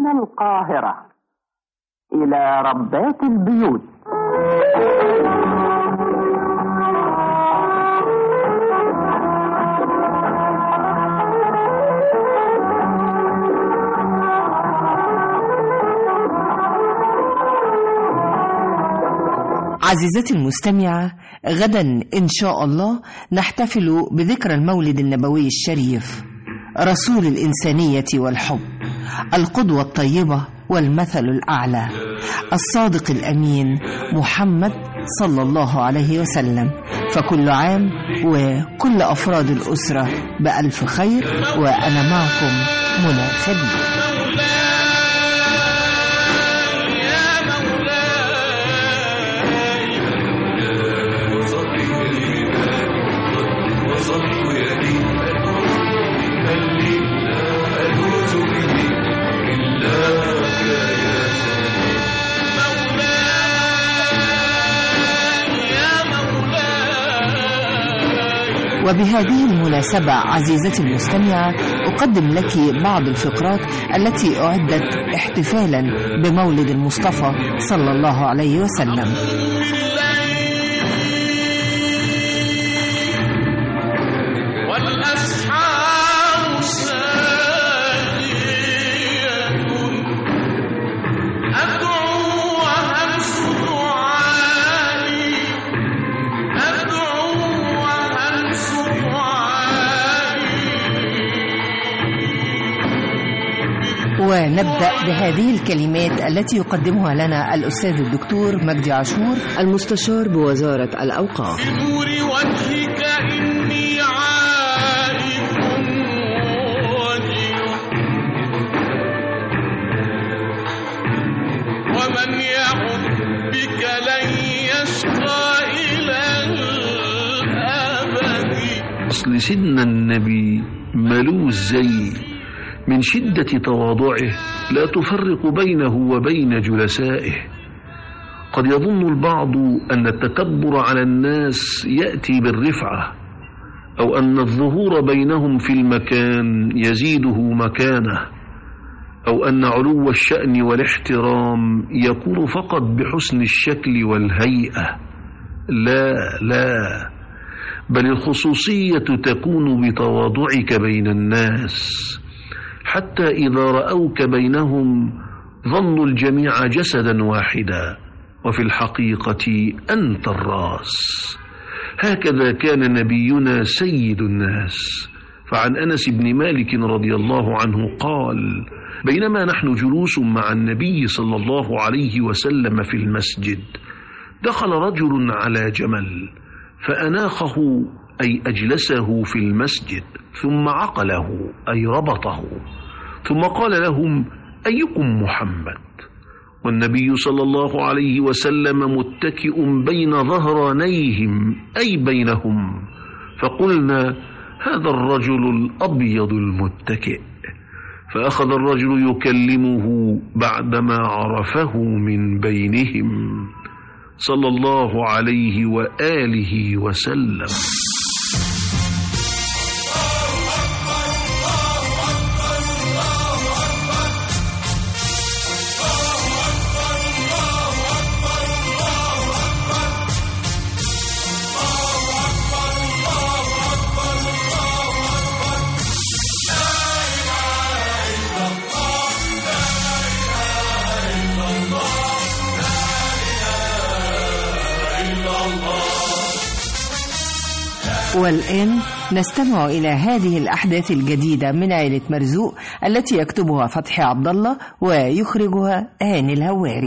من القاهرة إلى ربات البيوت عزيزتي المستمعة غدا إن شاء الله نحتفل بذكرى المولد النبوي الشريف رسول الإنسانية والحب القدوة الطيبة والمثل الأعلى الصادق الأمين محمد صلى الله عليه وسلم فكل عام وكل أفراد الأسرة بألف خير وأنا معكم منى خليل وبهذه المناسبة عزيزتي المستمعة أقدم لك بعض الفقرات التي أعدت احتفالا بمولد المصطفى صلى الله عليه وسلم والأسحار ساجية أدعو وهمس دعائي أدعو وهمس دعائي ونبدأ بهذه الكلمات التي يقدمها لنا الأستاذ الدكتور مجدي عاشور المستشار بوزارة الأوقاف بنور وجهك إني عائف وجل ومن يعد بك لن يشقى إلى الأبد أصل سيدنا النبي ملوه زي من شدة تواضعه لا تفرق بينه وبين جلسائه قد يظن البعض أن التكبر على الناس يأتي بالرفعة أو أن الظهور بينهم في المكان يزيده مكانه أو أن علو الشأن والاحترام يكون فقط بحسن الشكل والهيئة لا لا بل الخصوصية تكون بتواضعك بين الناس حتى إذا رأوك بينهم ظنوا الجميع جسدا واحدا وفي الحقيقة أنت الراس هكذا كان نبينا سيد الناس فعن أنس بن مالك رضي الله عنه قال بينما نحن جلوس مع النبي صلى الله عليه وسلم في المسجد دخل رجل على جمل فأناخه أي أجلسه في المسجد ثم عقله أي ربطه ثم قال لهم أيكم محمد والنبي صلى الله عليه وسلم متكئ بين ظهرانيهم أي بينهم فقلنا هذا الرجل الأبيض المتكئ فأخذ الرجل يكلمه بعدما عرفه من بينهم صلى الله عليه وآله وسلم والآن نستمع إلى هذه الأحداث الجديدة من عائلة مرزوق التي يكتبها فتحي عبد الله ويخرجها هاني الهواري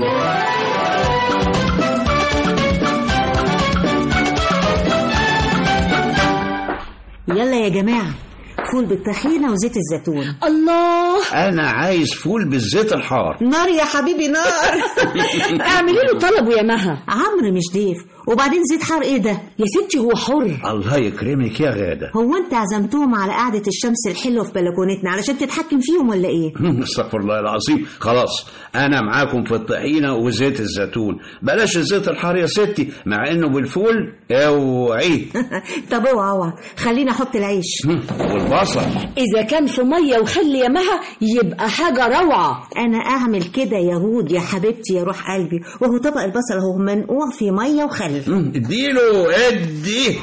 يلا يا جماعة فول بالطحينة وزيت الزيتون الله انا عايز فول بالزيت الحار نار يا حبيبي نار اعملي له طلب يا مها عمرو مش ضيف وبعدين زيت حار ايه ده يا ستي هو حر الله يكرمك يا غادة هو انت عزمتهم على قعدة الشمس الحلوة في بلكونتنا علشان تتحكم فيهم ولا ايه استغفر الله العظيم خلاص انا معاكم في الطحينة وزيت الزيتون بلاش الزيت الحار يا ستي مع انه بالفول اوعي طب اوعى اوعى خليني احط العيش والبصل اذا كان في ميه وخل يا مها يبقى حاجة روعة انا اعمل كده يا هود يا حبيبتي يا روح قلبي وهو طبق البصل اهو منقوع في ميه وخل مم، اديله ادي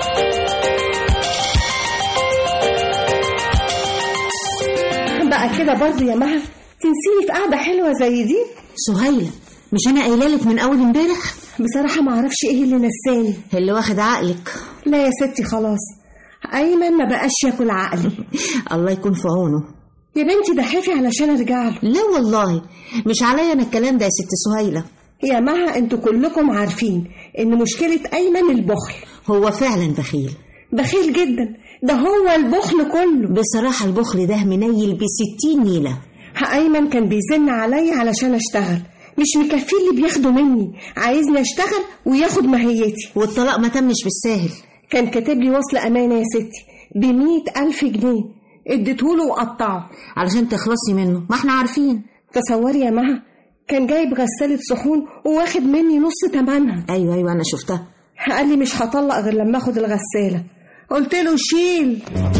بقى كده برضه يا مها تنسيني في قعدة حلوة زي دي سهيله مش انا قايله لك من اول امبارح بصراحة ما اعرفش ايه اللي نساني اللي واخد عقلك لا يا ستي خلاص ايمن ما بقاش ياكل عقلي الله يكون في عونه يا بنتي ده حافي علشان ارجع له لا والله مش عليا انا الكلام ده يا ست سهيله يا مها انتوا كلكم عارفين ان مشكلة ايمن البخل هو فعلا بخيل بخيل جدا ده هو البخل كله بصراحه البخل ده منيل بستين نيله ايمن كان بيزن عليا علشان اشتغل مش مكفيه اللي بياخده مني عايزني اشتغل وياخد ماهيتي والطلاق ما تمش بالساهل كان كاتب لي وصل امانه يا ستي بمية الف جنيه اديتهوله وقطعه علشان تخلصي منه ما احنا عارفين تصوري يا مها كان جايب غسالة صحون وواخد مني نص تمنها ايوه ايوه انا شفتها قال لي مش هطلق غير لما اخد الغسالة قلت له شيل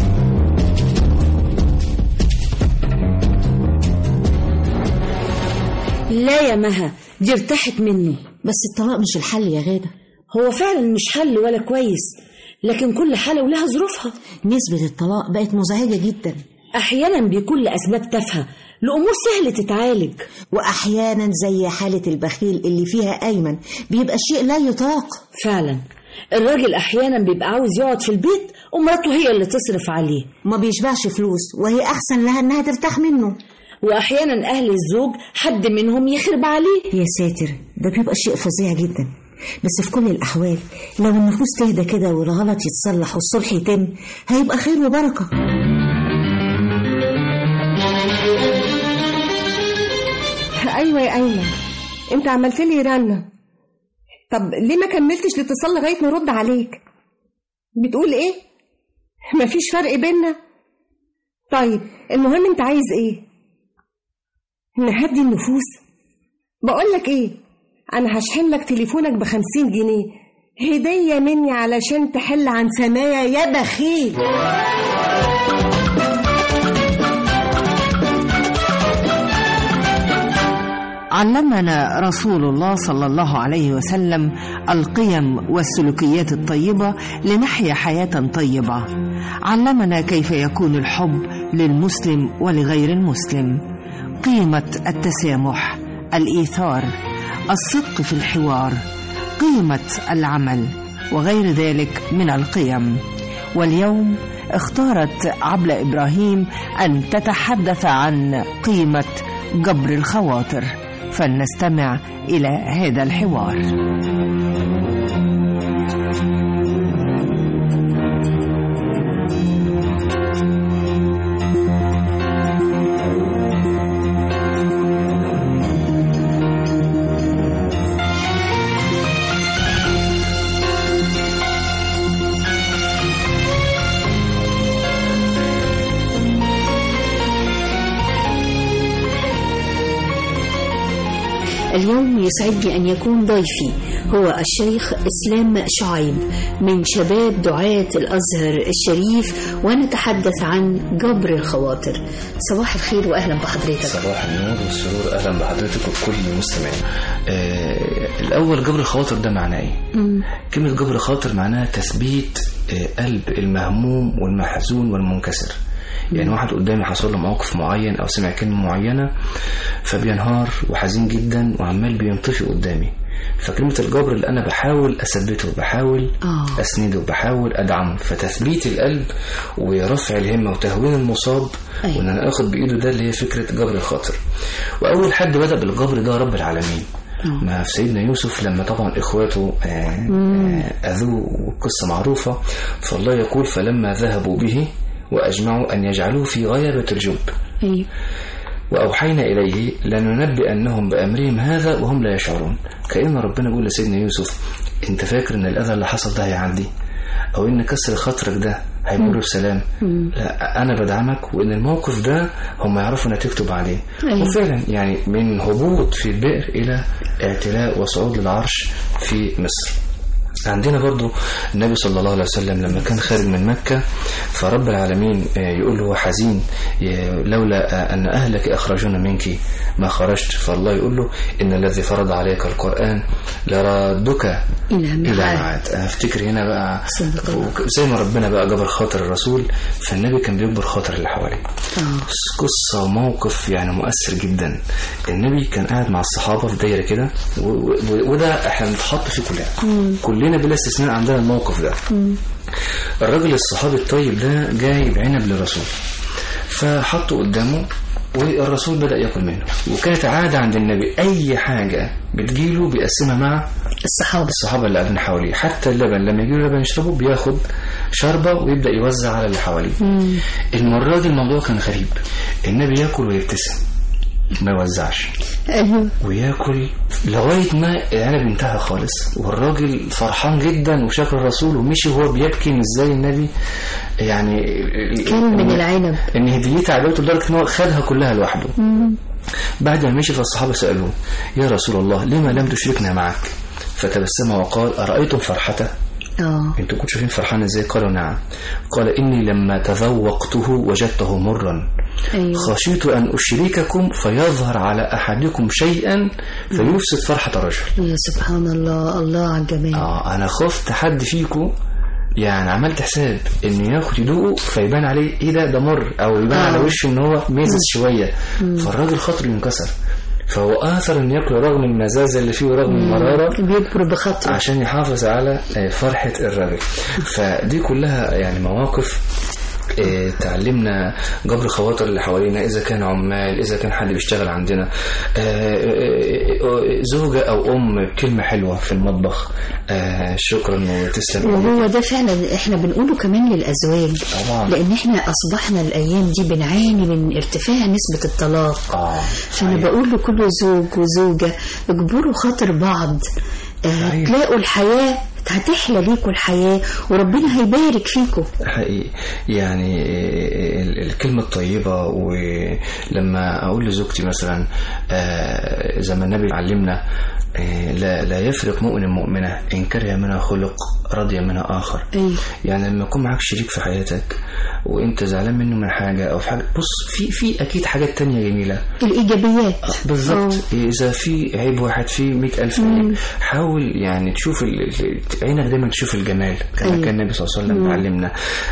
لا يا مها دي ارتاحت منه بس الطلاق مش الحل يا غاده هو فعلا مش حل ولا كويس لكن كل حالة ولها ظروفها نسبه الطلاق بقت مزعجه جدا أحيانا بيكون لأسباب تافهة لأمور سهلة تتعالج واحيانا زي حاله البخيل اللي فيها ايمن بيبقى شيء لا يطاق فعلا الراجل أحيانا بيبقى عاوز يقعد في البيت ومراته هي اللي تصرف عليه ما بيشبعش فلوس وهي احسن لها انها ترتاح منه وأحيانا أهل الزوج حد منهم يخرب عليه يا ساتر ده بيبقى شيء فظيع جدا بس في كل الأحوال لو النفوس تهدى كده والغلط يتصلح والصلح يتم هيبقى خير وبركة ايوه يا ايمن انت عملت لي رنه طب ليه ما كملتش الاتصال لغايه ما ارد عليك بتقول ايه مفيش فرق بينا طيب المهم انت عايز ايه نهدي النفوس بقول لك ايه انا هشحن لك تليفونك بخمسين جنيه هدية مني علشان تحل عن سمايا يا بخيل علمنا رسول الله صلى الله عليه وسلم القيم والسلوكيات الطيبة لنحيا حياة طيبة علمنا كيف يكون الحب للمسلم ولغير المسلم قيمة التسامح الإيثار الصدق في الحوار قيمة العمل وغير ذلك من القيم واليوم اختارت عبلة إبراهيم أن تتحدث عن قيمة جبر الخواطر فلنستمع إلى هذا الحوار اليوم يسعدني أن يكون ضيفي هو الشيخ إسلام شعيب من شباب دعاة الأزهر الشريف ونتحدث عن جبر الخواطر صباح الخير وأهلا بحضرتك صباح النور والسرور اهلا بحضرتك وكل المستمعين. آه الاول جبر الخواطر ده معناه ايه؟ مم. كلمه جبر الخواطر معناها تثبيت آه قلب المهموم والمحزون والمنكسر. يعني واحد قدامي حصل له موقف معين او سمع كلمه معينه فبينهار وحزين جدا وعمال بينطفي قدامي فكلمة الجبر اللي أنا بحاول أثبته بحاول آه. أسنده بحاول أدعمه فتثبيت القلب ورفع الهمة وتهوين المصاب أيوة. وإن أنا آخد بإيده ده اللي هي فكرة جبر الخاطر وأول حد بدأ بالجبر ده رب العالمين ما في سيدنا يوسف لما طبعا إخواته آه، آه، أذوه والقصة معروفة فالله يقول فلما ذهبوا به وأجمعوا أن يجعلوه في غيابة الجب أيوة. وأوحينا إليه لننبئنهم بأمرهم هذا وهم لا يشعرون كأن ربنا بيقول لسيدنا يوسف أنت فاكر إن الأذى اللي حصل ده هيعدي أو إن كسر خاطرك ده هيمر بسلام لا أنا بدعمك وإن الموقف ده هم يعرفوا نتيجته بعدين أيوة. وفعلا يعني من هبوط في البئر إلى اعتلاء وصعود للعرش في مصر عندنا برضو النبي صلى الله عليه وسلم لما كان خارج من مكة فرب العالمين آه، يقول له هو حزين ي- لولا آه، أن أهلك أخرجونا منك ما خرجت فالله يقول له إن الذي فرض عليك القرآن لرادك إلى إلى معاد معاد افتكر هنا بقى صدق الله. وك- زي ما ربنا بقى جبر خاطر الرسول فالنبي كان بيجبر خاطر اللي حواليه آه. قصة وموقف يعني مؤثر جدا النبي كان قاعد مع الصحابة في دايرة كده و- و- وده احنا بنتحط فيه كلنا كلنا بلا استثناء عندنا الموقف ده الراجل الصحابي الطيب ده جايب عنب للرسول فحطه قدامه والرسول بدأ ياكل منه وكانت عادة عند النبي أي حاجة بتجيله بيقسمها مع الصحابة الصحابة اللي قاعدين حواليه حتى اللبن لما يجيله لبن يشربه بياخد شربة ويبدأ يوزع على اللي حواليه المرة دي الموضوع كان غريب النبي ياكل ويبتسم ما يوزعش أيوه وياكل لغاية ما العنب انتهى خالص والراجل فرحان جدا وشكر الرسول ومشي وهو بيبكي مش زي النبي يعني كل من العنب ان هديتها عجبته لدرجة ان هو خدها كلها لوحده بعد ما مشي فالصحابة سألوه يا رسول الله لما لم تشركنا معك فتبسم وقال أرأيتم فرحته اه انتوا كنتوا شايفين فرحان ازاي قالوا نعم قال إني لما تذوقته وجدته مرا ايوه خشيت أن أشرككم فيظهر على أحدكم شيئا فيفسد فرحة الرجل يا سبحان الله الله على الجمال آه أنا خفت حد فيكم يعني عملت حساب ان ياخد يدوقه فيبان عليه ايه ده ده مر او يبان آه. على وشه ان هو ميزز شويه فالراجل خاطره ينكسر فهو اثر ان ياكل رغم المزازه اللي فيه ورغم المراره بيكبر بخاطره عشان يحافظ على آه، فرحة الراجل فدي كلها يعني مواقف آه، تعلمنا جبر خواطر اللي حوالينا إذا كان عمال إذا كان حد بيشتغل عندنا آه، آه، آه، زوجة أو أم بكلمة حلوة في المطبخ آه، شكرا وتسلم إيديك. وهو ده فعلا احنا بنقوله كمان للازواج طبعا. لان احنا اصبحنا الايام دي بنعاني من ارتفاع نسبه الطلاق آه فانا بقول لكل زوج وزوجه اجبروا خاطر بعض آه صحيح. تلاقوا الحياه هتحلى ليكوا الحياه وربنا هيبارك فيكوا حقيقي يعني ال- الكلمة الطيبة ولما أقول لزوجتي مثلا آه، زي ما النبي علمنا آه، لا لا يفرق مؤمن مؤمنة إن كره منها خلق رضي منها آخر ايوه يعني لما يكون معاك شريك في حياتك وانت زعلان منه من حاجة او في حاجة بص في في اكيد حاجات تانية جميلة الايجابيات بالظبط إذا في عيب واحد فيه مئة ألف عيب حاول يعني تشوف ال- ال- عينك دايما تشوف الجمال كما أيوة. كان النبي صلى الله عليه وسلم بيعلمنا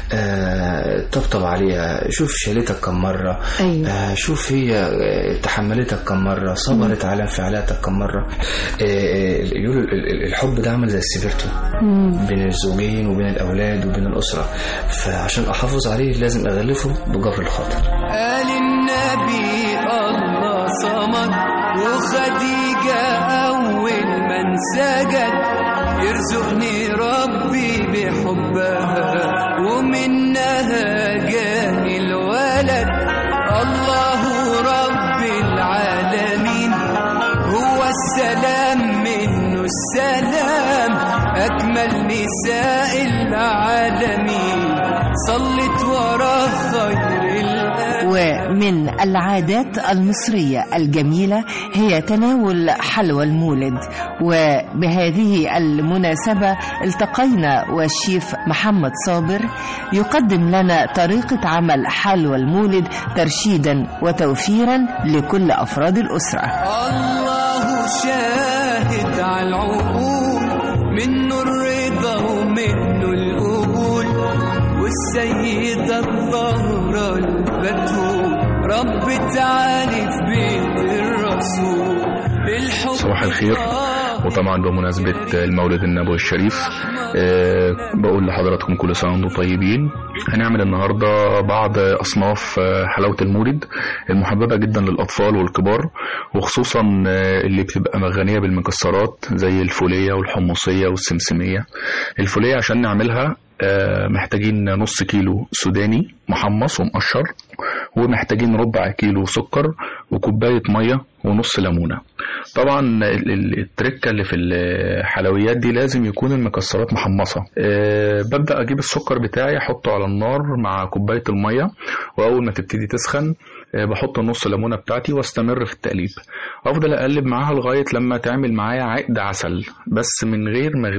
آه طبطب عليها شوف شالتك كم مرة أيوة. آه شوف هي آه، تحملتك كم مرة صبرت على انفعالاتك كم مرة آه، آه، يقولوا ال- ال- الحب ده عامل زي السبيرتو بين الزوجين وبين الأولاد وبين الأسرة فعشان أحافظ عليه لازم أغلفه بجبر الخاطر قال النبي الله صمد وخديجة أول من سجد يرزقني ربي بحبها ومنها جاني الولد الله رب العالمين هو السلام منه السلام أكمل نساء العالمين صلت ورا خير الأنام ومن العادات المصرية الجميلة هي تناول حلوى المولد وبهذه المناسبة التقينا والشيف محمد صابر يقدم لنا طريقة عمل حلوى المولد ترشيدا وتوفيرا لكل أفراد الأسرة الله شاهد على العقول منه الرضا ومنه القبول والسيدة الطاهرة البتول رب تعالي في بيت الرسول الحب صباح الخير وطبعا بمناسبة المولد النبوي الشريف آه، بقول لحضراتكم كل سنة وانتم طيبين هنعمل النهاردة بعض أصناف آه، حلاوة المولد المحببة جدا للأطفال والكبار وخصوصا آه، اللي بتبقى مغنية بالمكسرات زي الفولية والحمصية والسمسمية الفولية عشان نعملها آه، محتاجين نص كيلو سوداني محمص ومقشر ومحتاجين ربع كيلو سكر وكوباية مية ونص ليمونة طبعا ال- ال- التركة اللي في الحلويات دي لازم يكون المكسرات محمصة أه ببدأ أجيب السكر بتاعي أحطه على النار مع كوباية المية وأول ما تبتدي تسخن أه بحط نص ليمونة بتاعتي واستمر في التقليب أفضل أقلب معاها لغاية لما تعمل معايا عقد عسل بس من غير مغمق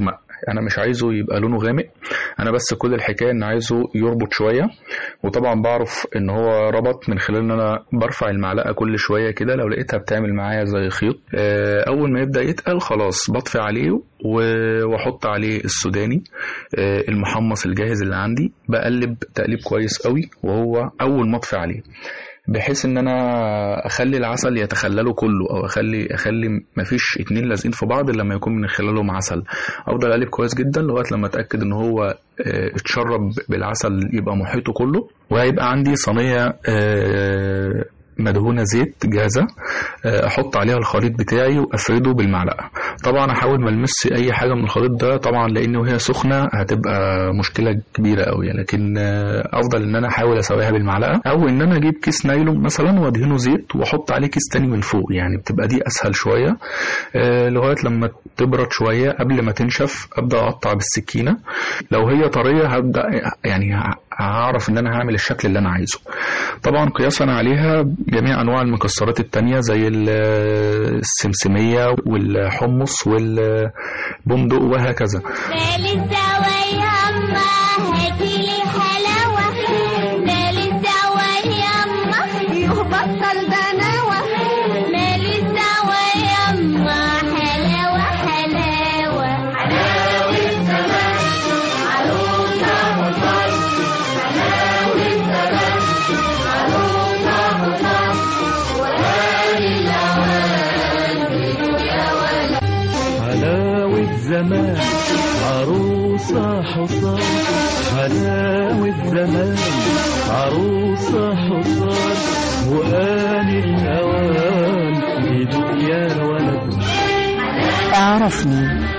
انا مش عايزه يبقى لونه غامق انا بس كل الحكايه ان عايزه يربط شويه وطبعا بعرف ان هو ربط من خلال ان انا برفع المعلقه كل شويه كده لو لقيتها بتعمل معايا زي خيط آه، اول ما يبدا يتقل خلاص بطفي عليه و- واحط عليه السوداني آه، المحمص الجاهز اللي عندي بقلب تقليب كويس قوي وهو اول ما اطفي عليه بحيث ان انا اخلي العسل يتخلله كله او اخلي اخلي مفيش اتنين لازقين في بعض إلا لما يكون من خلالهم عسل افضل اقلب كويس جدا لغايه لما اتاكد ان هو آه، اتشرب بالعسل يبقى محيطه كله وهيبقى عندي صينيه آه، مدهونه زيت جاهزه آه، احط عليها الخليط بتاعي وافرده بالمعلقه طبعا احاول ما المس اي حاجه من الخليط ده طبعا لان وهي سخنه هتبقى مشكله كبيره قوي لكن آه، افضل ان انا احاول اسويها بالمعلقه او ان انا اجيب كيس نايلون مثلا وادهنه زيت واحط عليه كيس تاني من فوق يعني بتبقى دي اسهل شويه آه، لغايه لما تبرد شويه قبل ما تنشف ابدا اقطع بالسكينه لو هي طريه هبدا يعني ه- هعرف ان انا هعمل الشكل اللي انا عايزه طبعا قياسا عليها جميع انواع المكسرات التانية زي ال- السمسميه والحمص والبندق وهكذا مال الدواء يما هاتيلي حلاوة مال الدواء يما يهبطل دناوة مال الدواء يما حلاوة حلاوة حلاوة زمان عروسة مطر حلاوة زمان عروسة مطر وآل الأوان يا ولد حلاوة زمان عروسة حصان حلاوة زمان عروسة حصان وآن الأوان يدوق يا ولد اعرفني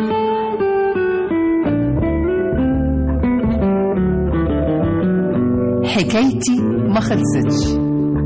حكايتي ما خلصتش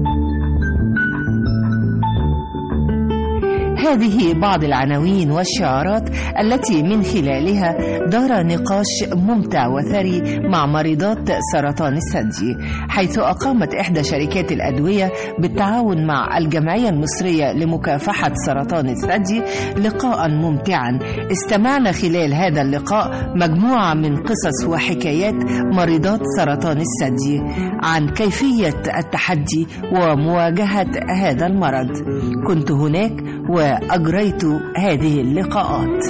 هذه بعض العناوين والشعارات التي من خلالها دار نقاش ممتع وثري مع مريضات سرطان الثدي حيث أقامت إحدى شركات الأدوية بالتعاون مع الجمعية المصرية لمكافحة سرطان الثدي لقاء ممتعا استمعنا خلال هذا اللقاء مجموعة من قصص وحكايات مريضات سرطان الثدي عن كيفية التحدي ومواجهة هذا المرض كنت هناك وأجريت هذه اللقاءات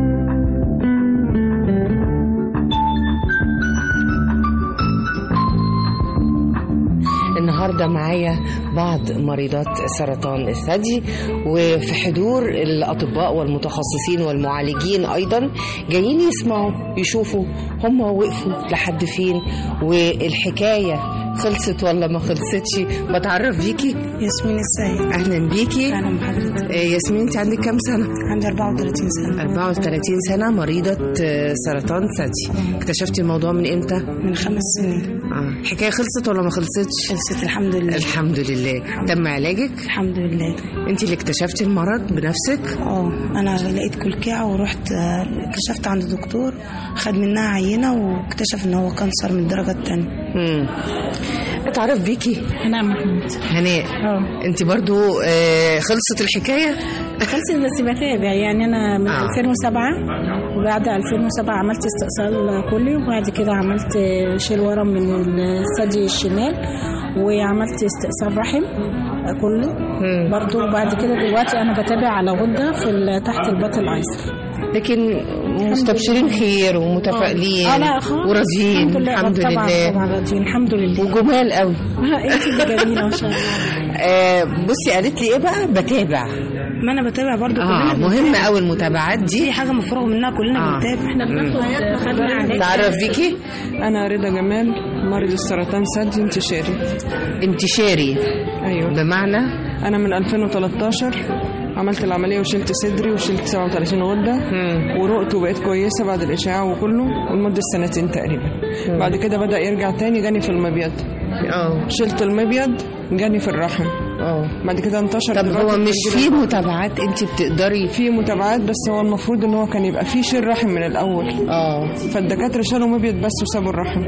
النهارده معايا بعض مريضات سرطان الثدي وفي حضور الاطباء والمتخصصين والمعالجين ايضا جايين يسمعوا يشوفوا هم وقفوا لحد فين والحكايه خلصت ولا ما خلصتش بتعرف بيكي ياسمين السيد اهلا بيكي اهلا بحضرتك آه، ياسمين انت عندك كام سنه عندي 34 سنه 34 سنه مريضه آه، سرطان ثدي اكتشفتي الموضوع من امتى من خمس سنين اه الحكايه خلصت ولا ما خلصتش خلصت الحمد لله الحمد لله تم علاجك الحمد لله انت اللي اكتشفتي المرض بنفسك اه انا لقيت كلكعه ورحت آه، كشفت عند دكتور خد منها عينه واكتشف ان هو كانسر من الدرجه الثانيه امم اتعرف بيكي انا محمود هناء اه انت برضو آه خلصت الحكايه خلصت بس بتابع يعني انا من آه. 2007 وبعد 2007 عملت استئصال كلي وبعد كده عملت شيل ورم من الثدي الشمال وعملت استئصال رحم كله برضو وبعد كده دلوقتي انا بتابع على غده في ال- تحت البطن الايسر لكن مستبشرين خير ومتفائلين اه لا خالص. وراضيين الحمد لله الحمد طبعا لله طبعا راضيين الحمد لله وجمال قوي انت اللي جميله ما شاء الله آه بصي قالت لي ايه بقى بتابع ما انا بتابع برضو اه كلنا مهمه بنتابع. قوي المتابعات دي دي حاجه مفروغ منها كلنا آه. بنتابع احنا بناخد خدنا علاج تعرف بيكي أنا رضا جمال مريض السرطان ثدي انتشاري انتشاري أيوه بمعنى أنا من 2013 عملت العملية وشلت صدري وشلت 37 غدة ورقت وبقيت كويسة بعد الإشعاع وكله ولمدة سنتين تقريبا بعد كده بدأ يرجع تاني جاني في المبيض اه شلت المبيض جاني في الرحم اه بعد كده انتشر طب دلوقتي هو مش التسجيل في متابعات انت بتقدري في متابعات بس هو المفروض ان هو كان يبقى في شيل رحم من الاول اه فالدكاتره شالوا مبيض بس وسابوا الرحم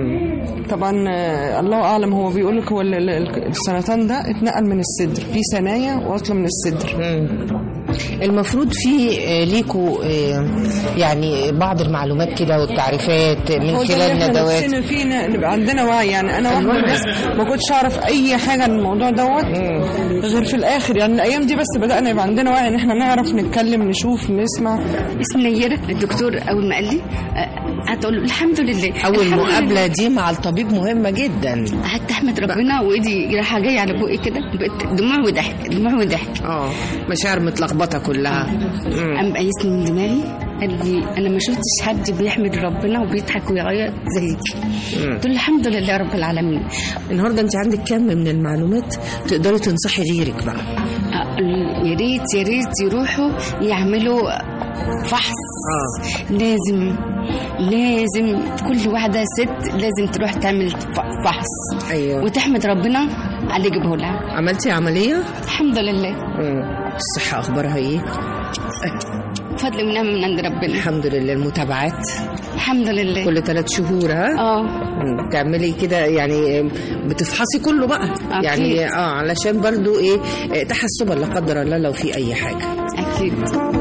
طبعا آه، الله اعلم هو بيقول لك هو ال- ال- السرطان ده اتنقل من الصدر في ثنايا واصله من الصدر المفروض في آه، ليكوا آه، يعني بعض المعلومات كده والتعريفات من هو ده خلال اللي احنا ندوات نفسنا فيه ن- نبقى عندنا وعي يعني انا واحده من الناس ما كنتش اعرف اي حاجه عن الموضوع دوت غير في الاخر يعني الايام دي بس بدانا يبقى عندنا وعي ان احنا نعرف نتكلم نشوف نسمع اسم نيرة الدكتور أول ما قال لي آه، هتقول له الحمد لله أول الحمد مقابلة لله. دي مع الطبيب مهمة جدا قعدت احمد ربنا وايدي رايحه جايه على بوقي كده بقت دموع وضحك دموع وضحك اه مشاعر متلخبطة كلها قام قايسني من دماغي قال لي انا ما شفتش حد بيحمد ربنا وبيضحك ويعيط زيك قلت له الحمد لله رب العالمين النهارده انت عندك كم من المعلومات تقدري تنصحي غيرك بقى آه، يا ريت يا ريت يروحوا يعملوا فحص لازم لازم كل واحدة ست لازم تروح تعمل ف- فحص ايوه وتحمد ربنا على اللي جابه لها عملتي عملية؟ الحمد لله الصحة أخبارها إيه؟ فضل ونعمة من عند ربنا الحمد لله المتابعات الحمد لله كل ثلاث شهور ها؟ اه مم، بتعملي كده يعني بتفحصي كله بقى أكيد. يعني اه علشان برضو ايه آه، تحسبا لا قدر الله لو في اي حاجه اكيد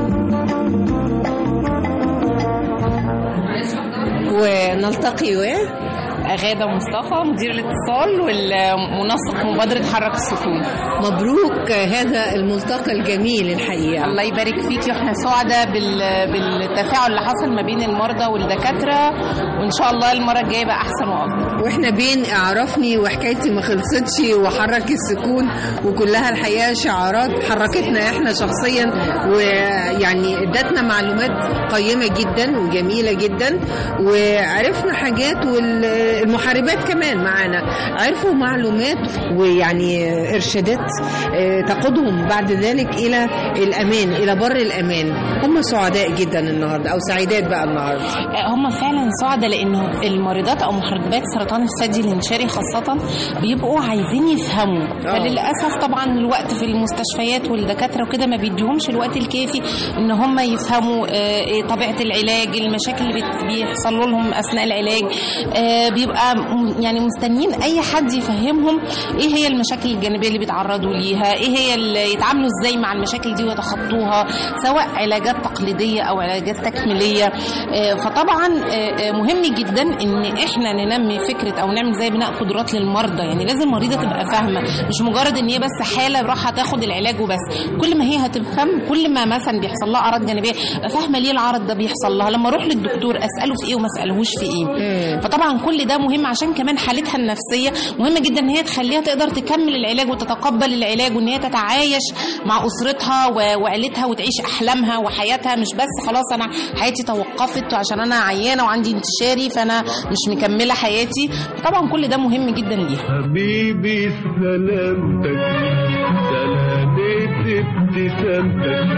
ونلتقي و غادة مصطفى مدير الاتصال والمنسق مبادرة حرك السكون مبروك هذا الملتقى الجميل الحقيقه الله يبارك فيكي واحنا سعداء بال... بالتفاعل اللي حصل ما بين المرضى والدكاترة وان شاء الله المرة الجاية بقى احسن وافضل واحنا بين اعرفني وحكايتي ما خلصتش وحرك السكون وكلها الحقيقه شعارات حركتنا احنا شخصيا ويعني ادتنا معلومات قيمه جدا وجميله جدا وعرفنا حاجات والمحاربات كمان معانا عرفوا معلومات ويعني ارشادات آه، تقودهم بعد ذلك الى الامان الى بر الامان هم سعداء جدا النهارده او سعيدات بقى النهارده هم فعلا سعداء لانه المريضات او محاربات سرطان الثدي الانشاري خاصه بيبقوا عايزين يفهموا فللاسف طبعا الوقت في المستشفيات والدكاتره وكده ما بيديهمش الوقت الكافي ان هم يفهموا آه، إيه طبيعه العلاج المشاكل اللي بت- بيحصل لهم اثناء العلاج آه، بيبقى م- يعني مستنيين اي حد يفهمهم ايه هي المشاكل الجانبيه اللي بيتعرضوا ليها ايه هي اللي يتعاملوا ازاي مع المشاكل دي ويتخطوها سواء علاجات تقليديه او علاجات تكميليه آه، فطبعا آه، آه، مهم جدا ان احنا ننمي فكره او نعمل زي بناء قدرات للمرضى يعني لازم المريضه تبقى فاهمه مش مجرد ان هي بس حاله راح تاخد العلاج وبس كل ما هي هتفهم كل ما مثلا بيحصل لها اعراض جانبيه أبقى فاهمه ليه العرض ده بيحصل لها لما اروح للدكتور اساله في ايه وما اسالهوش في ايه فطبعا كل ده مهم عشان كمان حالتها النفسيه مهمه جدا ان هي تخليها تقدر تكمل العلاج وتتقبل العلاج وان هي تتعايش مع اسرتها و- وعيلتها وتعيش احلامها وحياتها مش بس خلاص انا حياتي توقفت عشان انا عيانه وعندي انتشاري فانا مش مكمله حياتي طبعا كل ده مهم جدا ليها حبيبي سلامتك سلامة ابتسامتك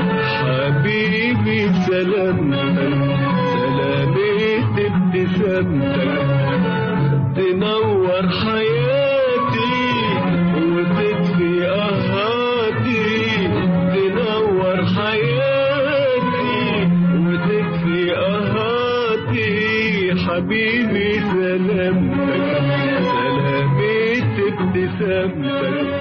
حبيبي سلامتك سلامة ابتسامتك تنور حياتي وتدفي قهاتي تنور حياتي وتدفي قهاتي حبيبي سلامتك سلامة ابتسامتك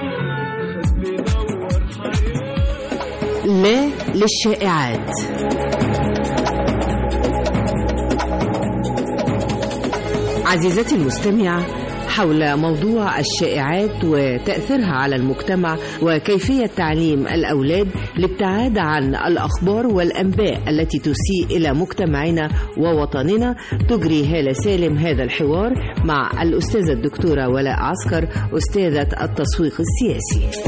لا للشائعات عزيزتي المستمعة حول موضوع الشائعات وتأثيرها على المجتمع وكيفية تعليم الأولاد الابتعاد عن الأخبار والأنباء التي تسيء إلى مجتمعنا ووطننا تجري هالة سالم هذا الحوار مع الأستاذة الدكتورة ولاء عسكر أستاذة التسويق السياسي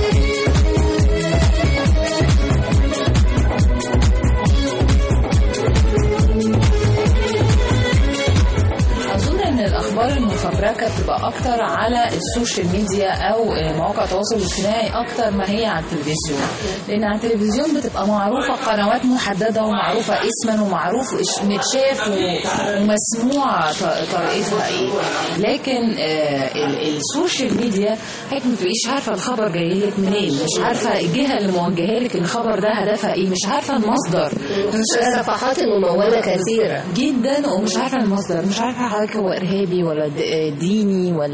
أظن إن الأخبار المفبركة بتبقى أكتر على السوشيال ميديا أو مواقع التواصل الاجتماعي أكتر ما هي على التلفزيون لأن على التلفزيون بتبقى معروفة قنوات محددة ومعروفة اسما ومعروف إش- متشاف و- ومسموع ط- طريقتها إيه لكن آه، ال- السوشيال ميديا حضرتك ما بتبقيش عارفة الخبر جاي لك منين مش عارفة الجهة اللي موجهة لك الخبر ده هدفها إيه مش عارفة المصدر الصفحات الممولة كثيرة جدا ومش عارفه المصدر مش عارفه حضرتك هو ارهابي ولا د- ديني ولا سياسي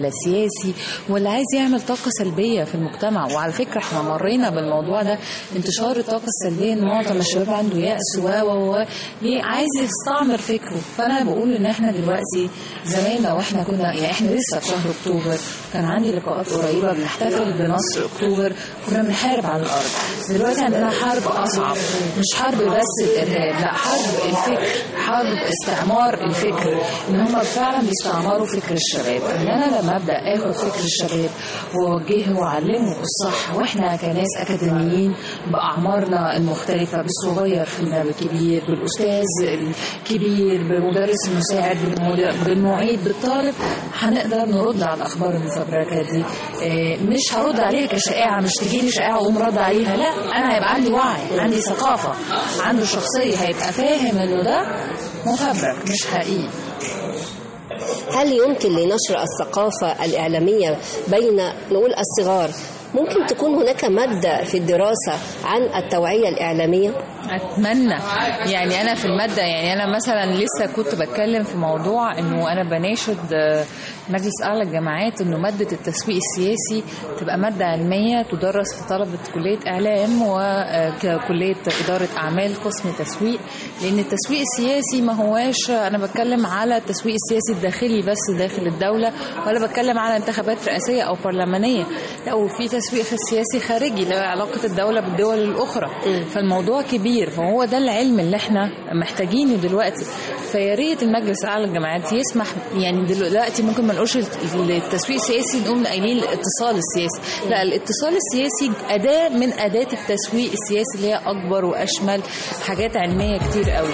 سياسي واللي عايز يعمل طاقة سلبية في المجتمع وعلى فكرة احنا مرينا بالموضوع ده انتشار الطاقة السلبية ان معظم الشباب عنده يأس و و و ليه عايز يستعمر فكره فانا بقول ان احنا دلوقتي زمان لو احنا كنا يعني احنا لسه في شهر اكتوبر كان عندي لقاءات قريبة بنحتفل بنصر اكتوبر كنا بنحارب على الارض دلوقتي عندنا حرب اصعب مش حرب بس الارهاب لا حرب الفكر حرب استعمار الفكر ان هم فعلا بيستعمروا فكر الشباب ان انا لما ابدا اخد فكر الشباب واوجهه واعلمه الصح واحنا كناس اكاديميين باعمارنا المختلفه بالصغير فينا بالكبير بالاستاذ الكبير بالمدرس المساعد بالمد- بالمعيد بالطالب هنقدر نرد على الاخبار المفبركه دي آه، مش هرد عليها كشائعه مش تجيلي شائعه واقوم رد عليها لا انا هيبقى عندي وعي عندي ثقافه عنده شخصيه هيبقى فاهم انه ده مفبرك مش حقيقي هل يمكن لنشر الثقافة الإعلامية بين نقول الصغار ممكن تكون هناك مادة في الدراسة عن التوعية الإعلامية؟ اتمنى يعني انا في الماده يعني انا مثلا لسه كنت بتكلم في موضوع انه انا بناشد آه، مجلس اعلى الجامعات انه ماده التسويق السياسي تبقى ماده علميه تدرس في طلبه كليه اعلام وكليه اداره اعمال قسم تسويق لان التسويق السياسي ما هواش انا بتكلم على التسويق السياسي الداخلي بس داخل الدوله ولا بتكلم على انتخابات رئاسيه او برلمانيه لا وفي تسويق سياسي خارجي له علاقه الدوله بالدول الاخرى فالموضوع كبير فهو ده العلم اللي احنا محتاجينه دلوقتي فيا ريت المجلس الاعلى للجامعات يسمح يعني دلوقتي ممكن ما نقولش التسويق السياسي نقوم قايلين الاتصال السياسي لا الاتصال السياسي اداه من اداه التسويق السياسي اللي هي اكبر واشمل حاجات علميه كتير قوي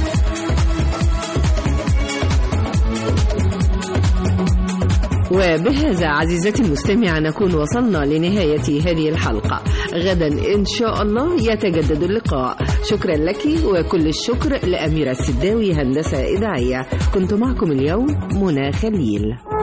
وبهذا عزيزتي المستمعة نكون وصلنا لنهاية هذه الحلقة غدا إن شاء الله يتجدد اللقاء شكرا لك وكل الشكر لأميرة السداوي هندسة إذاعية كنت معكم اليوم منى خليل